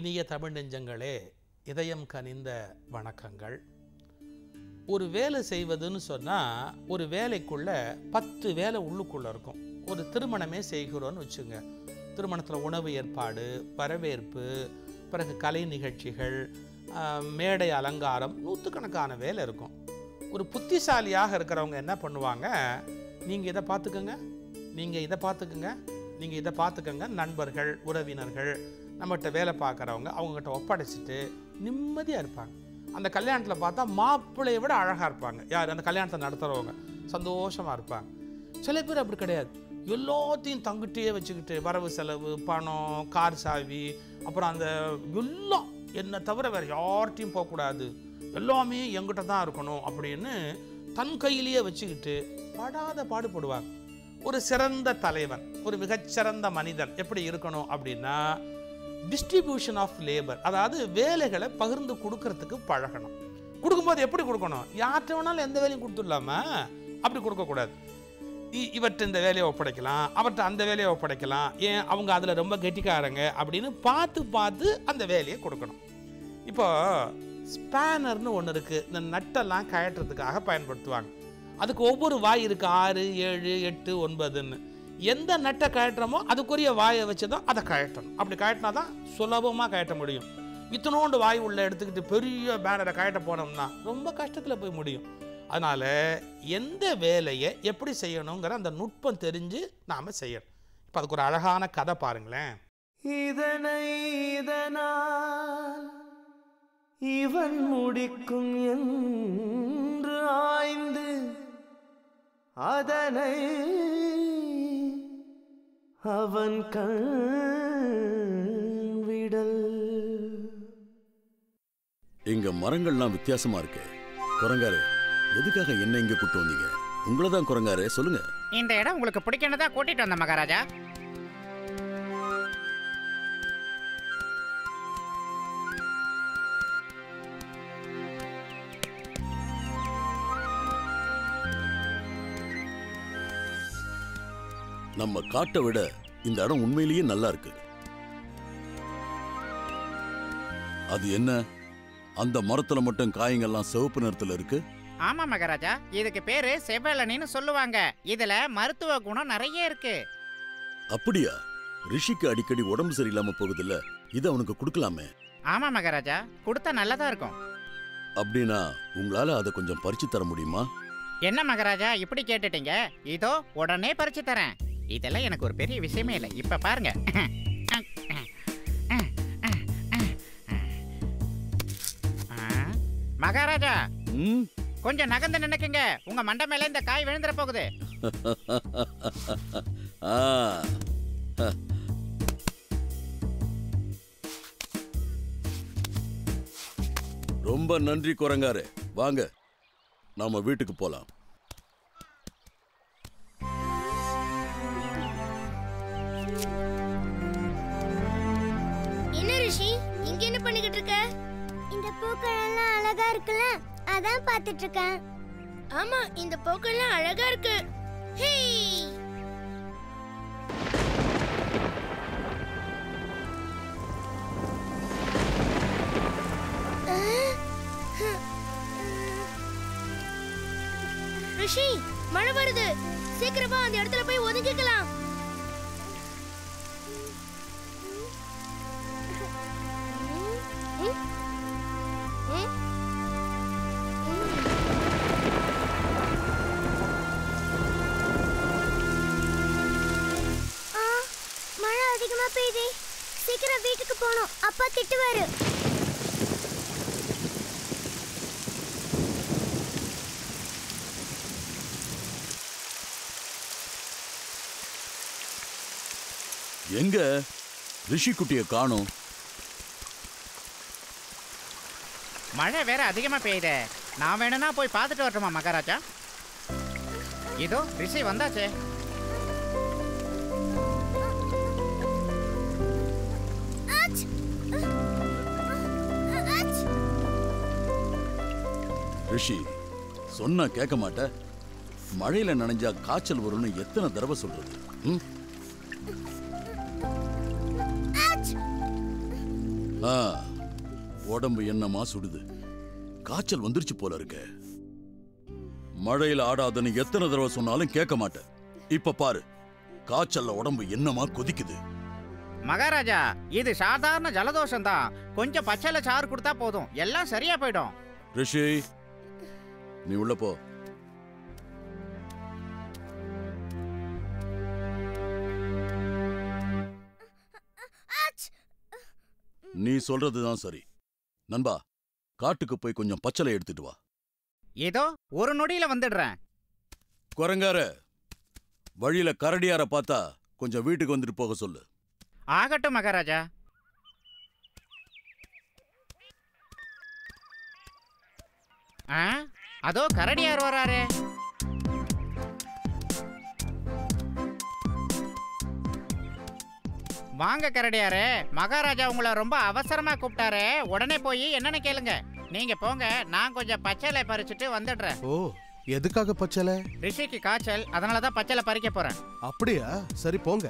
இனிய தமிழ் நெஞ்சங்களே இதயம் கனிந்த வணக்கங்கள் ஒரு வேலை செய்வதுன்னு சொன்னால் ஒரு வேலைக்குள்ள பத்து வேலை உள்ளுக்குள்ளே இருக்கும் ஒரு திருமணமே செய்கிறோன்னு வச்சுங்க திருமணத்தில் உணவு ஏற்பாடு வரவேற்பு பிறகு கலை நிகழ்ச்சிகள் ஆஹ், மேடை அலங்காரம் நூற்றுக்கணக்கான வேலை இருக்கும் ஒரு புத்திசாலியாக இருக்கிறவங்க என்ன பண்ணுவாங்க நீங்கள் இதை பார்த்துக்கோங்க நீங்கள் இதை பார்த்துக்குங்க நீங்கள் இதை பார்த்துக்கோங்க நண்பர்கள் உறவினர்கள் நம்மகிட்ட வேலை பார்க்குறவங்க அவங்ககிட்ட ஒப்படைச்சிட்டு நிம்மதியாக இருப்பாங்க அந்த கல்யாணத்தில் பார்த்தா மாப்பிள்ளையை விட அழகாக இருப்பாங்க யார் அந்த கல்யாணத்தை நடத்துகிறவங்க சந்தோஷமாக இருப்பாங்க சில பேர் அப்படி கிடையாது எல்லாத்தையும் தங்கிட்டே வச்சுக்கிட்டு வரவு செலவு பணம் கார் சாவி அப்புறம் அந்த எல்லாம் என்னை தவிர வேறு யார்கிட்டையும் போகக்கூடாது எல்லாமே எங்கிட்ட தான் இருக்கணும் அப்படின்னு தன் கையிலேயே வச்சுக்கிட்டு படாத பாடுபடுவாங்க ஒரு சிறந்த தலைவன் ஒரு மிகச்சிறந்த மனிதன் எப்படி இருக்கணும் அப்படின்னா டிஸ்ட்ரிபியூஷன் ஆஃப் லேபர் அதாவது வேலைகளை பகிர்ந்து கொடுக்கறதுக்கு பழகணும் கொடுக்கும்போது எப்படி கொடுக்கணும் யார்கிட்ட வேணாலும் எந்த வேலையும் கொடுத்துடலாமா அப்படி கொடுக்கக்கூடாது இ- இவர்கிட்ட இந்த வேலையை ஒப்படைக்கலாம் அவர்கிட்ட அந்த வேலையை ஒப்படைக்கலாம் ஏன் அவங்க அதில் ரொம்ப கெட்டிக்காரங்க அப்படின்னு பார்த்து பார்த்து அந்த வேலையை கொடுக்கணும் இப்போ ஸ்பேனர்னு ஒன்று இருக்குது இந்த நட்டெல்லாம் கழட்டுறதுக்காக பயன்படுத்துவாங்க அதுக்கு ஒவ்வொரு வாய் இருக்குது ஆறு ஏழு எட்டு ஒன்பதுன்னு எந்த நட்டை கழட்டுறோமோ அதுக்குரிய வாயை வச்சு தான் அதை கழட்டணும் அப்படி கழட்டினா தான் சுலபமாக கழட்ட முடியும் இத்தனோண்டு வாய் உள்ள எடுத்துக்கிட்டு பெரிய பேனரை கழட்ட போனோம்னா ரொம்ப கஷ்டத்தில் போய் முடியும் அதனால் எந்த வேலையை எப்படி செய்யணுங்கிற அந்த நுட்பம் தெரிஞ்சு நாம் செய்யணும் இப்போ அதுக்கு ஒரு அழகான கதை பாருங்களேன் இதனை இதனால் இவன் முடிக்கும் என்று ஆய்ந்து அதனை அவன் கண் விடல் இங்க மரங்கள்லாம் வித்தியாசமா இருக்கு குரங்காரு எதுக்காக என்ன இங்க கூட்டு வந்தீங்க உங்களை தான் குரங்காரு சொல்லுங்க இந்த இடம் உங்களுக்கு பிடிக்கணும் தான் கூட்டிட்டு வந்த மகாராஜா நம்ம காட்டை விட இந்த இடம் உண்மையிலேயே நல்லா இருக்கு அது என்ன அந்த மரத்துல மட்டும் காய்ங்கெல்லாம் சிவப்பு நிறத்துல இருக்கு ஆமா மகாராஜா இதுக்கு பேரு செவ்வலனின்னு சொல்லுவாங்க இதுல மருத்துவ குணம் நிறைய இருக்கு அப்படியா ரிஷிக்கு அடிக்கடி உடம்பு சரியில்லாம போகுதுல்ல இது அவனுக்கு கொடுக்கலாமே ஆமா மகாராஜா கொடுத்தா நல்லதா இருக்கும் அப்படின்னா உங்களால அதை கொஞ்சம் பறிச்சு தர முடியுமா என்ன மகாராஜா இப்படி கேட்டுட்டீங்க இதோ உடனே பறிச்சு தரேன் இதெல்லாம் எனக்கு ஒரு பெரிய விஷயமே இல்லை இப்ப பாருங்க ஆ, மகாராஜா ம் கொஞ்சம் நகர்ந்து நினைக்குங்க உங்க மண்டை மேல இந்த காய் விழுந்துற போகுது ஆ ரொம்ப நன்றி குரங்காரு வாங்க நாம வீட்டுக்கு போலாம் என்ன ரிஷி இங்க என்ன பண்ணிக்கிட்டு இருக்க இந்த பூக்கள் எல்லாம் அழகா இருக்குல்ல அதான் பார்த்துட்டு இருக்கேன் ஆமா இந்த பூக்கள் எல்லாம் அழகா இருக்கு ஹேய் ரிஷி மழை வருது சீக்கிரமா அந்த இடத்துல போய் ஒதுங்கிக்கலாம் ம்? ம்? ம். ஆ, மழை அதிகமா பெய்யுதே சீக்கிரம் வீட்டுக்கு போகணும் அப்பா திட்டுவாரு எங்க ரிஷி குட்டிய காணோம் மழை வேற அதிகமா பெய்யுதே நான் வேணும்னா போய் பார்த்துட்டு வரட்டுமா மகாராஜா இதோ ரிஷி வந்தாச்சே ஆச்! ஆச்! ரிஷி சொன்னா கேட்க மாட்ட மழையில நனைஞ்சா காய்ச்சல் வரும்னு எத்தனை தடவை சொல்றது ம்? ஆச்! ஆ, உடம்பு என்னமா சுடுது காய்ச்சல் வந்துருச்சு போல இருக்க மழையில ஆடாதன்னு எத்தனை தடவை சொன்னாலும் கேட்க மாட்டேன் இப்ப பாரு காய்ச்சல்ல உடம்பு என்னமா கொதிக்குது மகாராஜா இது சாதாரண ஜலதோஷம் தான் கொஞ்சம் பச்சைல சாறு கொடுத்தா போதும் எல்லாம் சரியா போயிடும் ரிஷி நீ உள்ள போ நீ சொல்றதுதான் சரி நண்பா காட்டுக்கு போய் கொஞ்சம் பச்சளை எடுத்துட்டு வா ஏதோ ஒரு நொடியில வந்துடுறேன் குரங்கார வழியில கரடியார பார்த்தா கொஞ்சம் வீட்டுக்கு வந்துட்டு போக சொல்லு ஆகட்டும் மகாராஜா ஆ அதோ கரடியார் வராரே வாங்க கரடியாரே மகாராஜா உங்களை ரொம்ப அவசரமா கூப்பிட்டாரே உடனே போய் என்னன்னு கேளுங்க நீங்க போங்க நான் கொஞ்சம் பச்சைலை பறிச்சுட்டு வந்துடுறேன் ஓ எதுக்காக பச்சலை ரிஷிக்கு காய்ச்சல் அதனால தான் பச்சைலை பறிக்க போறேன் அப்படியா சரி போங்க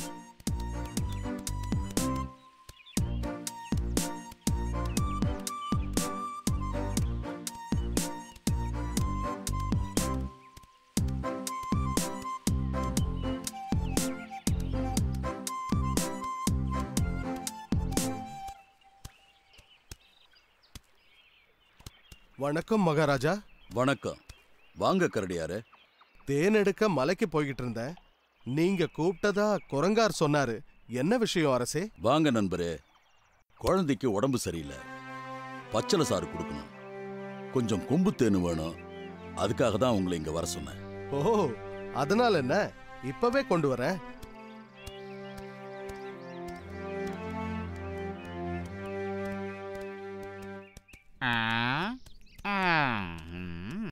வணக்கம் மகாராஜா வணக்கம் வாங்க கரடியாரே தேன் எடுக்க மலைக்கு போய்கிட்டு இருந்தேன் நீங்க கூப்பிட்டதா குரங்கார் சொன்னாரு என்ன விஷயம் அரசே வாங்க நண்பரே குழந்தைக்கு உடம்பு சரியில்லை பச்சளை சாறு கொடுக்கணும் கொஞ்சம் கொம்பு தேனு வேணும் அதுக்காக தான் உங்களை இங்க வர சொன்னேன் ஓ அதனால என்ன இப்பவே கொண்டு வரேன் ஆ ஆ ம்.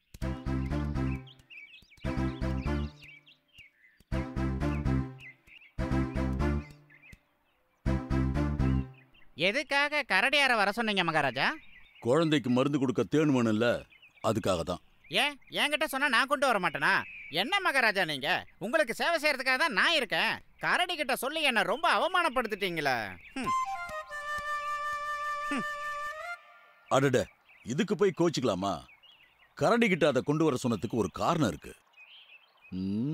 எதுக்காக கரடியார வர சொன்னீங்க மகாராஜா குழந்தைக்கு மருந்து கொடுக்க தேன் வேணும்ல அதுக்காக தான் ஏன் என்கிட்ட சொன்னா நான் கொண்டு வர மாட்டேனா என்ன மகாராஜா நீங்க உங்களுக்கு சேவை செய்யறதுக்காக தான் நான் இருக்கேன் கரடி கிட்ட சொல்லி என்ன ரொம்ப அவமானப்படுத்திட்டீங்களே ஹம். அடட இதுக்கு போய் கோச்சிக்கலாமா கரடி கிட்ட அதை கொண்டு வர சொன்னதுக்கு ஒரு காரணம் இருக்கு ம்?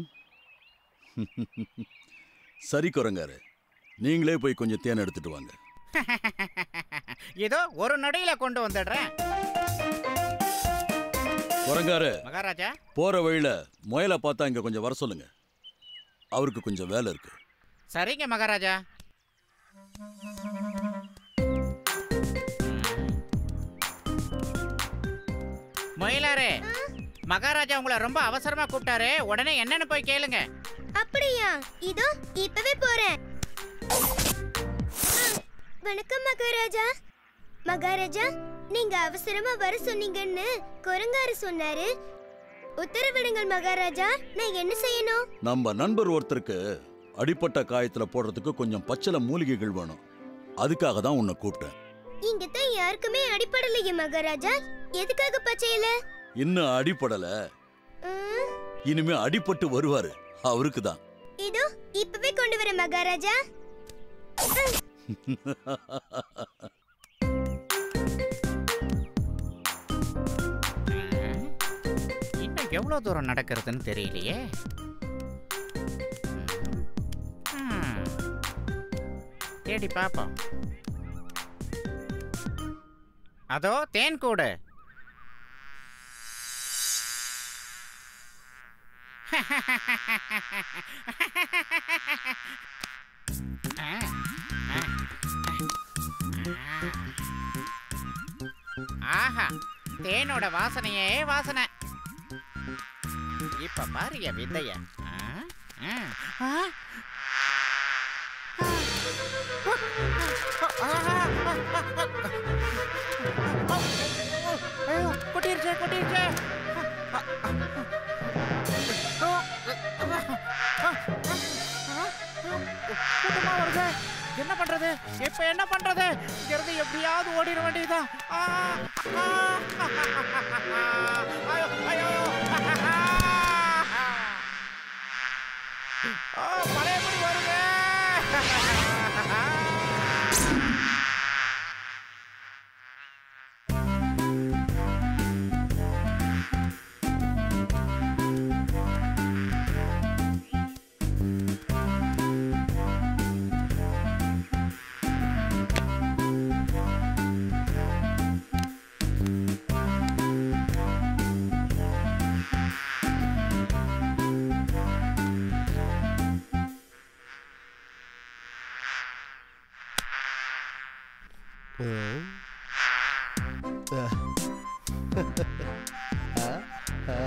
சரி குரங்காரு நீங்களே போய் கொஞ்சம் தேன் எடுத்துட்டு வாங்க இதோ ஒரு நொடியில கொண்டு வந்துடுறேன் குரங்காரு மகாராஜா போற வழியில முயலை பார்த்தா இங்க கொஞ்சம் வர சொல்லுங்க அவருக்கு கொஞ்சம் வேலை இருக்கு சரிங்க மகாராஜா மயிலாரே மகாராஜா உங்களை ரொம்ப அவசரமா கூப்பிட்டாரு உடனே என்னன்னு போய் கேளுங்க அப்படியா இதோ இப்பவே போறேன் ஆ, வணக்கம் மகாராஜா மகாராஜா நீங்க அவசரமா வர சொன்னீங்கன்னு குரங்காரு சொன்னாரு உத்தரவிடுங்கள் மகாராஜா நான் என்ன செய்யணும் நம்ம நண்பர் ஒருத்தருக்கு அடிப்பட்ட காயத்துல போடுறதுக்கு கொஞ்சம் பச்சளை மூலிகைகள் வேணும் அதுக்காக தான் உன்னை கூப்பிட்டேன் இங்க தான் யாருக்குமே அடிப்படலையே மகாராஜா எதுக்காக பச்சையில இன்னும் அடிப்படல ம், இனிமே அடிபட்டு வருவாரு அவருக்கு தான் இதோ இப்பவே கொண்டு வரேன் மகாராஜா இன்னும் எவ்வளவு தூரம் நடக்கிறதுன்னு தெரியலையே ம். தேடி பாப்போம் அதோ தேன் கூடு ஆஹா தேனோட வாசனையே வாசனை இப்ப பாரு என் விந்தைய ஆ, ஆ, ஆ. ஐயோ, கொட்டிருச்சே கொட்டிருச்சே கூட்டமா வருது என்ன பண்றது இப்ப என்ன பண்றது இங்க இருந்து எப்படியாவது ஓடிட வேண்டியதுதான் ஆ, ஆ, ஐயோ, ஐயோ, ஆ, பழையபடி வருங்க ம். ஆ, ஆ.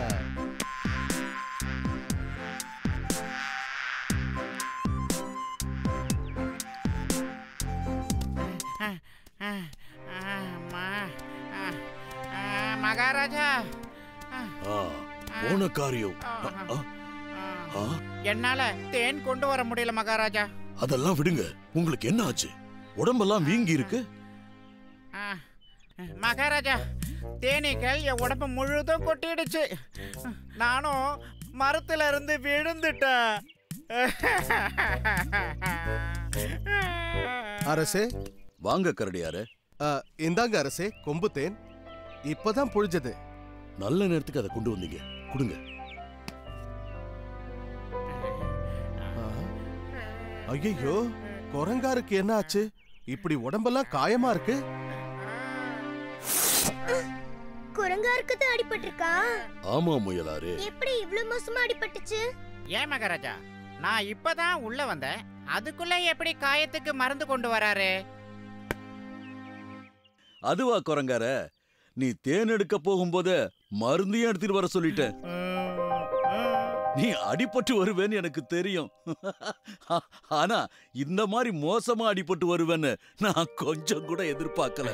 அம்மா. ஆ, ஆ, மகாராஜா ஆ, போன காரியம் ஆ, ஆ, ஆ. ஆ, என்னால தேன் கொண்டு வர முடியல மகாராஜா அதெல்லாம் விடுங்க உங்களுக்கு என்ன ஆச்சு உடம்பெல்லாம் வீங்கி இருக்கு ஆ, மகாராஜா தேனீக்கள் என் உடம்பு முழுதும் கொட்டிடுச்சு நானும் மரத்துல இருந்து விழுந்துட்டேன் அரசே வாங்க கரடியாரே ஆ, இந்தாங்க அரசே கொம்பு தேன் இப்பதான் புழிஞ்சது நல்ல நேரத்துக்கு அதை கொண்டு வந்தீங்க கொடுங்க ஐயோ குரங்காருக்கு என்ன ஆச்சு இப்படி உடம்பெல்லாம் காயமா இருக்கு குரங்காருக்கு தான் அடிபட்டிருக்கா ஆமா முயலாரே எப்படி இவ்ளோ மோசமா அடிபட்டுச்சு ஏன் மகாராஜா நான் இப்பதான் உள்ள வந்தேன் அதுக்குள்ள எப்படி காயத்துக்கு மருந்து கொண்டு வராரு அதுவா குரங்கார நீ தேன் எடுக்க போகும்போது மருந்தையும் எடுத்துட்டு வர சொல்லிட்ட நீ அடிபட்டு வருவேன்னு எனக்கு தெரியும் ஆனா இந்த மாதிரி மோசமா அடிபட்டு வருவேன்னு நான் கொஞ்சம் கூட எதிர்பார்க்கல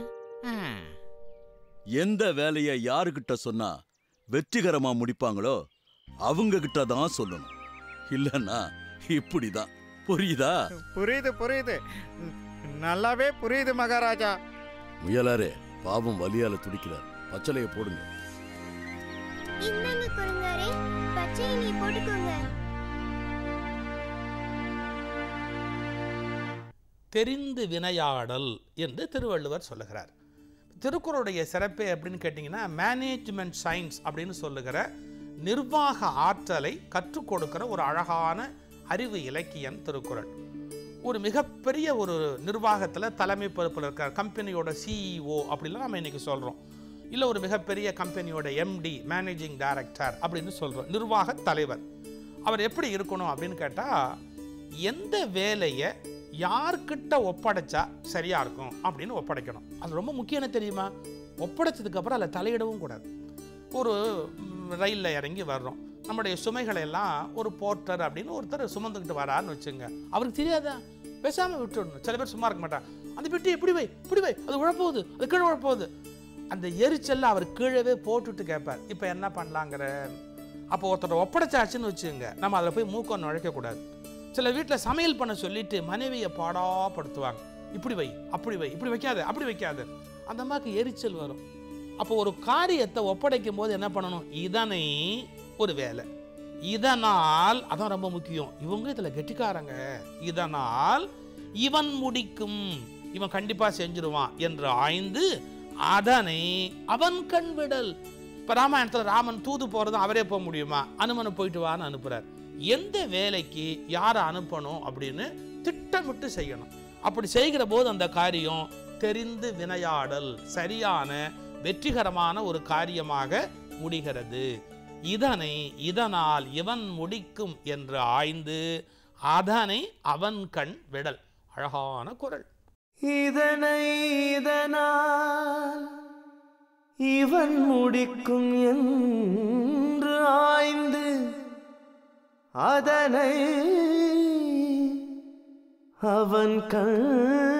எந்த வேலையை யாருக்கிட்ட சொன்னா வெற்றிகரமா முடிப்பாங்களோ அவங்க கிட்ட தான் சொல்லணும் இல்லன்னா இப்படிதான் புரியுதா புரியுது புரியுது நல்லாவே புரியுது மகாராஜா முயலாரே பாவம் வலியால துடிக்கிறார் பச்சளைய போடுங்க இந்தாங்க குரங்காரே பச்சையை நீ போட்டுக்கோங்க தெரிந்து வினையாடல் என்று திருவள்ளுவர் சொல்லுகிறார் திருக்குறளுடைய சிறப்பே அப்படின்னு கேட்டிங்கன்னா மேனேஜ்மெண்ட் சயின்ஸ் அப்படின்னு சொல்லுகிற நிர்வாக ஆற்றலை கற்றுக் கொடுக்கிற ஒரு அழகான அறிவு இலக்கியம் திருக்குறள் ஒரு மிகப்பெரிய ஒரு நிர்வாகத்தில் தலைமை பொறுப்பில் இருக்கிற கம்பெனியோட சிஇஓ அப்படிலாம் நம்ம இன்னைக்கு சொல்கிறோம் இல்லை ஒரு மிகப்பெரிய கம்பெனியோட எம்டி மேனேஜிங் டைரக்டர் அப்படின்னு சொல்கிறோம் நிர்வாக தலைவர் அவர் எப்படி இருக்கணும் அப்படின்னு கேட்டால் எந்த வேலையை யார்கிட்ட ஒப்படைச்சா சரியாக இருக்கும் அப்படின்னு ஒப்படைக்கணும் அது ரொம்ப முக்கியம் என்ன தெரியுமா ஒப்படைச்சதுக்கு அப்புறம் அதில் தலையிடவும் கூடாது ஒரு ரயிலில் இறங்கி வர்றோம் நம்முடைய சுமைகளை எல்லாம் ஒரு போர்ட்டர் அப்படின்னு ஒருத்தர் சுமந்துக்கிட்டு வரான்னு வச்சுங்க அவருக்கு தெரியாதா பேசாமல் விட்டுடணும் சில பேர் சும்மா இருக்க மாட்டாங்க அந்த பெட்டி இப்படி வை இப்படி வை அது உழப்போகுது அது கீழே உழப்போகுது அந்த எரிச்சல்ல அவர் கீழவே போட்டுட்டு கேட்பார் இப்போ என்ன பண்ணலாங்கிற அப்போ ஒருத்தர் ஒப்படைச்சாச்சுன்னு வச்சுங்க நம்ம அதில் போய் மூக்கம் நுழைக்கக்கூடாது சில வீட்டில் சமையல் பண்ண சொல்லிட்டு மனைவியை பாடாப்படுத்துவாங்க இப்படி வை அப்படி வை இப்படி வைக்காத அப்படி வைக்காத அந்த மாதிரி எரிச்சல் வரும் அப்போ ஒரு காரியத்தை ஒப்படைக்கும் போது என்ன பண்ணணும் இதனை ஒரு வேலை இதனால் அதான் ரொம்ப முக்கியம் இவங்க இதில் கெட்டிக்காரங்க இதனால் இவன் முடிக்கும் இவன் கண்டிப்பா செஞ்சிருவான் என்று ஆய்ந்து அதனை அவன் கண் விடல் இப்ப ராமாயணத்துல ராமன் தூது போறது அவரே போக முடியுமா அனுமனை போயிட்டு வான்னு அனுப்புறார் எந்த வேலைக்கு யாரை அனுப்பணும் அப்படின்னு திட்டமிட்டு செய்யணும் அப்படி செய்கிற போது அந்த காரியம் தெரிந்து வினையாடல் சரியான வெற்றிகரமான ஒரு காரியமாக முடிகிறது இதனை இதனால் இவன் முடிக்கும் என்று ஆய்ந்து அதனை அவன் கண் விடல் அழகான குரல் இதனை இதனால் இவன் முடிக்கும் என்று ஆய்ந்து அதனை அவன் கண்